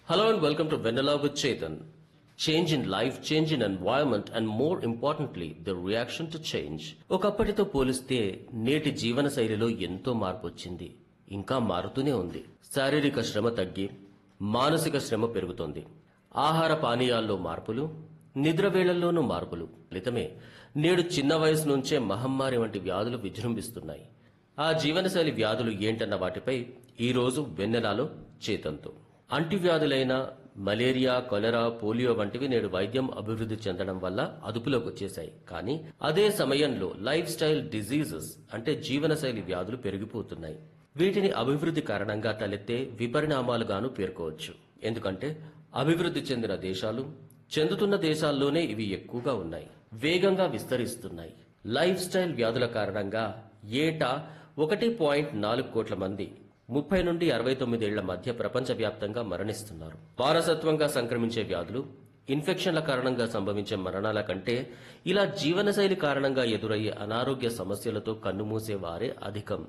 Hello and welcome to Vanilla with Chetan. Change in life, change in environment and more importantly, the reaction to change. ఒకప్పటితో పోలిస్తే నేటి జీవన శైలిలో ఎంతో మార్పు వచ్చింది ఇంకా మారుతూనే ఉంది శారీరక శ్రమ తగ్గి మానసిక శ్రమ పెరుగుతోంది ఆహార పానీయాల్లో మార్పులు నిద్ర వేళల్లోనూ మార్పులు ఫలితమే నేడు చిన్న వయసు నుంచే మహమ్మారి వంటి వ్యాధులు విజృంభిస్తున్నాయి ఆ జీవనశైలి వ్యాధులు ఏంటన్న వాటిపై ఈ రోజు వెన్నెలాలో చేతంతో అంటువ్యాధులైన మలేరియా కొలెరా పోలియో వంటివి నేడు వైద్యం అభివృద్ధి చెందడం వల్ల అదుపులోకి వచ్చేశాయి కానీ అదే సమయంలో లైఫ్ స్టైల్ డిజీజెస్ అంటే జీవనశైలి వ్యాధులు పెరిగిపోతున్నాయి వీటిని అభివృద్ధి కారణంగా తలెత్తే విపరిణామాలుగాను పేర్కోవచ్చు ఎందుకంటే అభివృద్ధి చెందిన దేశాలు చెందుతున్న దేశాల్లోనే ఇవి ఎక్కువగా ఉన్నాయి వేగంగా విస్తరిస్తున్నాయి లైఫ్ స్టైల్ వ్యాధుల కారణంగా ఏటా ఒకటి పాయింట్ నాలుగు కోట్ల మంది ముప్పై నుండి అరవై తొమ్మిదేళ్ల మధ్య ప్రపంచవ్యాప్తంగా మరణిస్తున్నారు వారసత్వంగా సంక్రమించే వ్యాధులు ఇన్ఫెక్షన్ల కారణంగా సంభవించే మరణాల కంటే ఇలా జీవనశైలి కారణంగా ఎదురయ్యే అనారోగ్య సమస్యలతో కన్నుమూసే వారే అధికం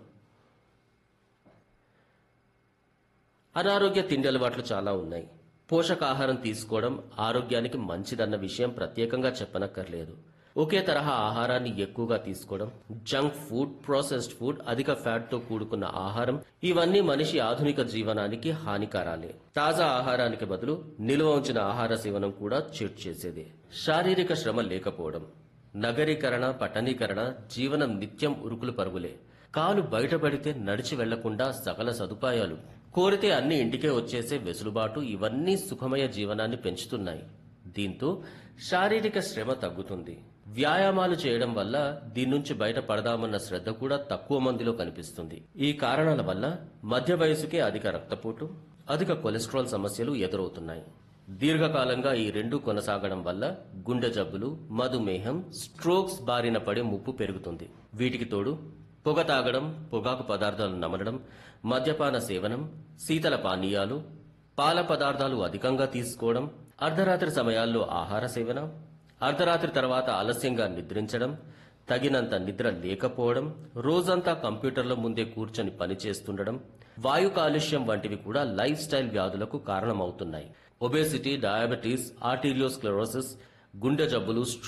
అనారోగ్య తిండి అలవాట్లు చాలా ఉన్నాయి పోషకాహారం తీసుకోవడం ఆరోగ్యానికి మంచిదన్న విషయం ప్రత్యేకంగా చెప్పనక్కర్లేదు ఒకే తరహా ఆహారాన్ని ఎక్కువగా తీసుకోవడం జంక్ ఫుడ్ ప్రాసెస్డ్ ఫుడ్ అధిక ఫ్యాట్ తో కూడుకున్న ఆహారం ఇవన్నీ మనిషి ఆధునిక జీవనానికి హానికారాలే తాజా ఆహారానికి బదులు నిల్వ ఉంచిన ఆహార సేవనం కూడా చెడు చేసేదే శారీరక శ్రమ లేకపోవడం నగరీకరణ పట్టణీకరణ జీవనం నిత్యం ఉరుకులు పరుగులే కాలు బయటపడితే నడిచి వెళ్లకుండా సకల సదుపాయాలు కోరితే అన్ని ఇంటికే వచ్చేసే వెసులుబాటు ఇవన్నీ సుఖమయ జీవనాన్ని పెంచుతున్నాయి దీంతో శారీరక శ్రమ తగ్గుతుంది వ్యాయామాలు చేయడం వల్ల దీని నుంచి బయటపడదామన్న శ్రద్ధ కూడా తక్కువ మందిలో కనిపిస్తుంది ఈ కారణాల వల్ల మధ్య వయసుకే అధిక రక్తపోటు అధిక కొలెస్ట్రాల్ సమస్యలు ఎదురవుతున్నాయి దీర్ఘకాలంగా ఈ రెండు కొనసాగడం వల్ల గుండె జబ్బులు మధుమేహం స్ట్రోక్స్ బారిన పడే ముప్పు పెరుగుతుంది వీటికి తోడు పొగ తాగడం పొగాకు పదార్థాలు నమలడం మద్యపాన సేవనం శీతల పానీయాలు పాల పదార్థాలు అధికంగా తీసుకోవడం అర్ధరాత్రి సమయాల్లో ఆహార సేవన అర్ధరాత్రి తర్వాత ఆలస్యంగా నిద్రించడం తగినంత నిద్ర లేకపోవడం రోజంతా కంప్యూటర్ల ముందే కూర్చొని పనిచేస్తుండడం వాయు కాలుష్యం వంటివి కూడా లైఫ్ స్టైల్ వ్యాధులకు కారణమవుతున్నాయి ఒబేసిటీ డయాబెటీస్ ఆర్టీరియోస్క్లెరోసిస్ గుండె జబ్బులు